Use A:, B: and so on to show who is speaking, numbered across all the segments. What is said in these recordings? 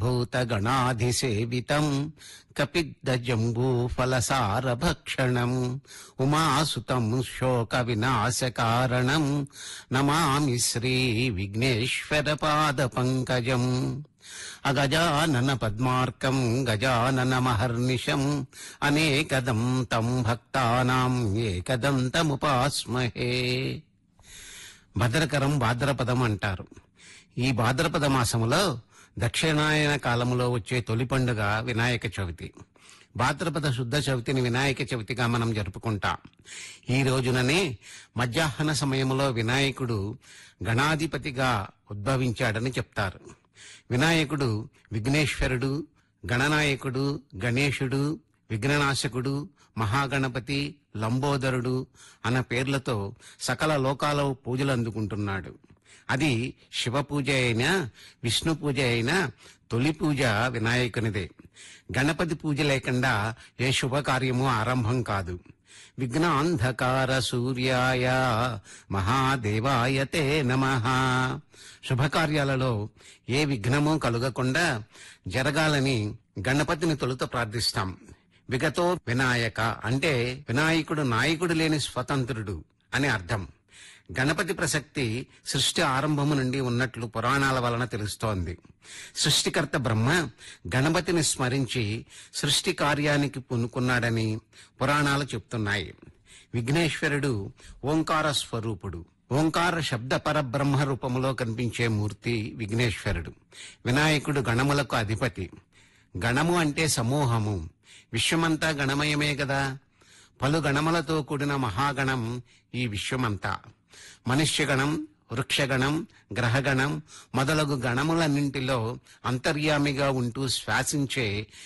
A: భూతగణాధిసేవితం కపిద్దజంబూఫలసారభక్షణం ఉమాసుతం శోక వినాశకారణం నమామి శ్రీ విఘ్నేశ్వర పాద పంకజం అగజానన పద్మార్కం గజానన మహర్నిశం అనేకదం తం భక్తానాం ఏకదంతముపాస్మహే భద్రకరం భాద్రపదం అంటారు ఈ భాద్రపద మాసములో దక్షిణాయన కాలములో వచ్చే తొలి పండుగ వినాయక చవితి భాద్రపద శుద్ధ చవితిని వినాయక చవితిగా మనం జరుపుకుంటాం ఈ రోజుననే మధ్యాహ్న సమయంలో వినాయకుడు గణాధిపతిగా ఉద్భవించాడని చెప్తారు వినాయకుడు విఘ్నేశ్వరుడు గణనాయకుడు గణేశుడు విఘ్ననాశకుడు మహాగణపతి లంబోదరుడు అన్న పేర్లతో సకల లోకాల పూజలు అందుకుంటున్నాడు అది శివ పూజ అయినా విష్ణు పూజ అయినా తొలి పూజ వినాయకునిదే గణపతి పూజ లేకుండా ఏ శుభకార్యము ఆరంభం కాదు విఘ్నాంధకార సూర్యాయ మహాదేవాయ తే నమ శుభకార్యాలలో ఏ విఘ్నము కలుగకుండా జరగాలని గణపతిని తొలుత ప్రార్థిస్తాం విగతో వినాయక అంటే వినాయకుడు నాయకుడు లేని స్వతంత్రుడు అని అర్థం గణపతి ప్రసక్తి సృష్టి ఆరంభము నుండి ఉన్నట్లు పురాణాల వలన తెలుస్తోంది సృష్టికర్త బ్రహ్మ గణపతిని స్మరించి సృష్టి కార్యానికి పూనుకున్నాడని పురాణాలు చెప్తున్నాయి విఘ్నేశ్వరుడు ఓంకార స్వరూపుడు ఓంకార శబ్ద పరబ్రహ్మ రూపములో కనిపించే మూర్తి విఘ్నేశ్వరుడు వినాయకుడు గణములకు అధిపతి గణము అంటే సమూహము విశ్వమంతా గణమయమే కదా పలు గణములతో కూడిన మహాగణం ఈ విశ్వమంతా మనుష్యగణం వృక్షగణం గ్రహగణం మొదలగు గణములన్నింటిలో అంతర్యామిగా ఉంటూ శ్వాసించే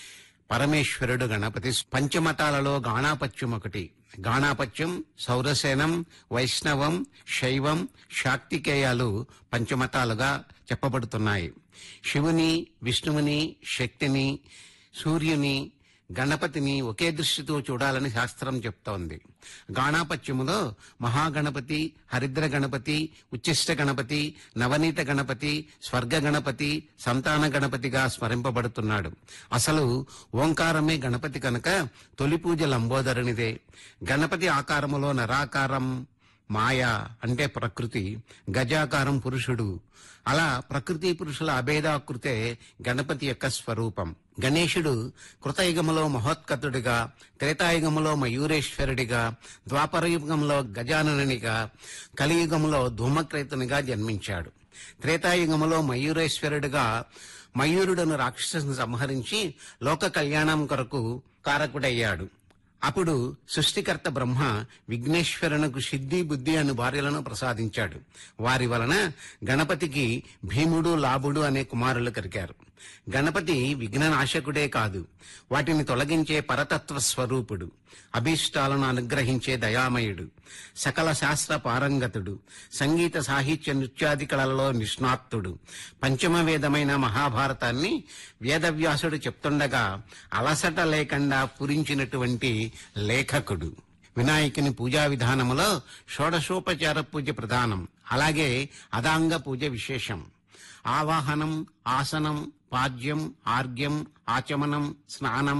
A: పరమేశ్వరుడు గణపతి పంచమతాలలో గాణాపత్యం ఒకటి గాణాపత్యం సౌరసేనం వైష్ణవం శైవం శాక్తికేయాలు పంచమతాలుగా చెప్పబడుతున్నాయి శివుని విష్ణువుని శక్తిని సూర్యుని గణపతిని ఒకే దృష్టితో చూడాలని శాస్త్రం చెప్తోంది గాణాపత్యములో మహాగణపతి హరిద్ర గణపతి ఉచ్చిష్ట గణపతి నవనీత గణపతి స్వర్గ గణపతి సంతాన గణపతిగా స్మరింపబడుతున్నాడు అసలు ఓంకారమే గణపతి కనుక తొలి పూజ లంబోదరునిదే గణపతి ఆకారములో నరాకారం మాయ అంటే ప్రకృతి గజాకారం పురుషుడు అలా ప్రకృతి పురుషుల అభేదాకృతే గణపతి యొక్క స్వరూపం గణేశుడు కృతయుగములో మహోత్కతుడిగా త్రేతాయుగములో మయూరేశ్వరుడిగా ద్వాపరయుగంలో గజాననునిగా కలియుగములో ధూమక్రేతునిగా జన్మించాడు త్రేతాయుగములో మయూరేశ్వరుడిగా మయూరుడను రాక్షసుని సంహరించి లోక కళ్యాణం కొరకు కారకుడయ్యాడు అప్పుడు సృష్టికర్త బ్రహ్మ విఘ్నేశ్వరునకు సిద్ధి బుద్ధి అను భార్యలను ప్రసాదించాడు వారి వలన గణపతికి భీముడు లాభుడు అనే కుమారులు కలిగారు గణపతి విఘ్ననాశకుడే కాదు వాటిని తొలగించే పరతత్వ స్వరూపుడు అభీష్టాలను అనుగ్రహించే దయామయుడు సకల శాస్త్ర పారంగతుడు సంగీత సాహిత్య నృత్యాది కళలలో నిష్ణాతుడు పంచమ వేదమైన మహాభారతాన్ని వేదవ్యాసుడు చెప్తుండగా అలసట లేకుండా పూరించినటువంటి లేఖకుడు వినాయకుని పూజా విధానములో షోడశోపచార పూజ ప్రధానం అలాగే అదాంగ పూజ విశేషం ఆవాహనం ఆసనం పాద్యం ఆర్గ్యం ఆచమనం స్నానం